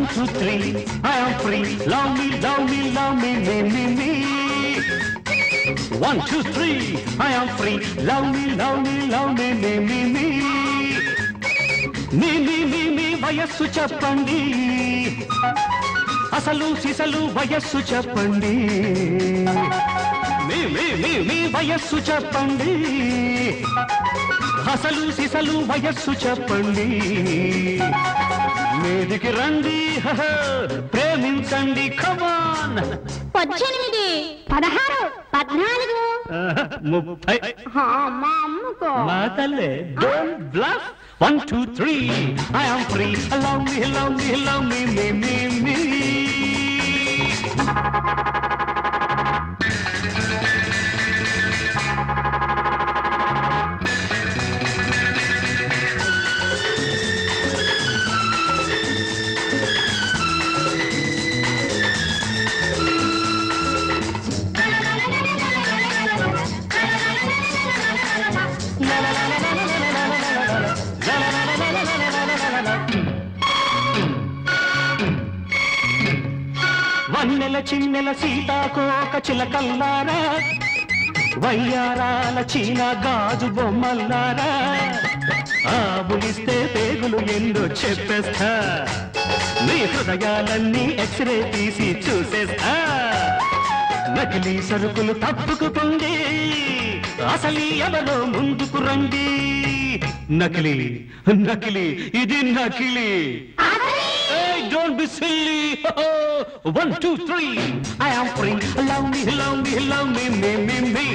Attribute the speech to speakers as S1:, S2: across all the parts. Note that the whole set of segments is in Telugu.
S1: One, two, three, I am free. Love me, love me, love me, me, me, me. One, two, three, I am free. Love me, love me, love me, me, me, me. Me me me మీ వయస్సు చెప్పండి అసలు సిసలు వయస్సు చెప్పండి మీ మీ మీ మీ వయస్సు చెప్పండి అసలు సిసలు వయస్సు చెప్పండి మీదికి రండి హహ, ప్రేమించండి కమాన్
S2: పద్దెనిమిది పదహారు పద్నాలుగు
S1: ముప్పై
S2: హా, మా అమ్మకో
S1: మా తల్లే don't bluff one two three I am free love me love me love me me me me వన్నెల చిన్నెల సీతాకోక చిలకల్లారా వయ్యారాల చీన గాజు బొమ్మల్లారా ఆబులిస్తే పేగులు ఎందో చెప్పేస్తా మీ హృదయాలన్నీ ఎక్స్రే తీసి చూసేస్తా నకిలీ సరుకులు తప్పుకుపోండి అసలు ఎవరో ముందుకు రండి నకిలీ నకిలీ ఇది నకిలీ Hey, don't be silly. One, two, three. I am free. Love me, love me, love me, me, me, me.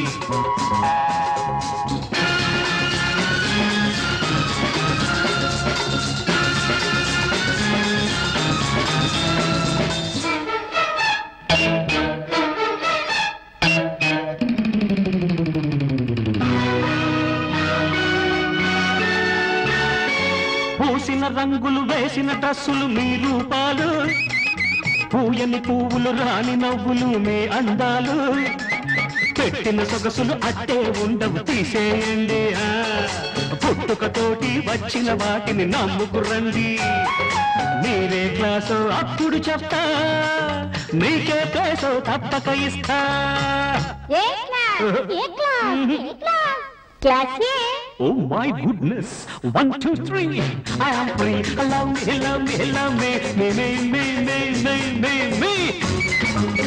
S1: పూసిన రంగులు వేసిన డ్రస్సులు మీ రూపాలు పూయని పువ్వులు రాని నవ్వులు మీ అందాలు పెట్టిన సొగసులు అట్టే ఉండవు తీసేయండి ఆ. పుట్టుకతోటి వచ్చిన వాటిని నమ్ముకురండి మీరే క్లాసు అప్పుడు చెప్తా మీకే ప్లేసో తప్పక ఇస్తా
S2: A class A class A class class A
S1: Oh my goodness! One, two, three. I am free. Love me, love me, love me, me, me, me, me, me, me, me.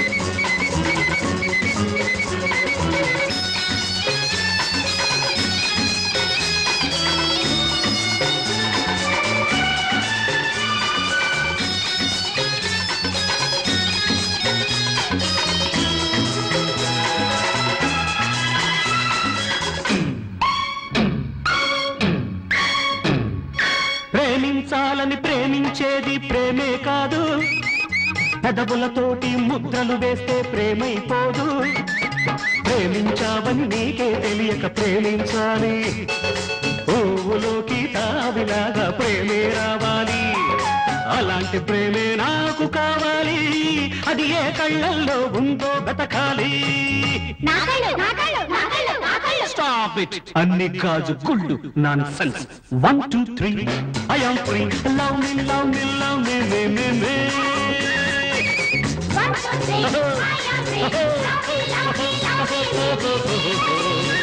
S1: ప్రేమించాలని ప్రేమించేది ప్రేమే కాదు పెదవులతోటి ముద్రలు వేస్తే ప్రేమైపోదు ప్రేమించావని నీకే తెలియక ప్రేమించాలి పువ్వులోకి తావిలాగా ప్రేమే రావాలి అలాంటి ప్రేమే నాకు కావాలి అది ఏ కళ్ళల్లో ఉందో బతకాలి
S2: నాకళ్ళు నాకళ్ళు నాకళ్ళు నాకళ్ళు
S1: స్టాప్ ఇట్ అన్ని కాజు గుళ్ళు nonsense one two three I am free love me love me love me me me me
S2: One, two, three. I am free. Love me, love me, love me, love me.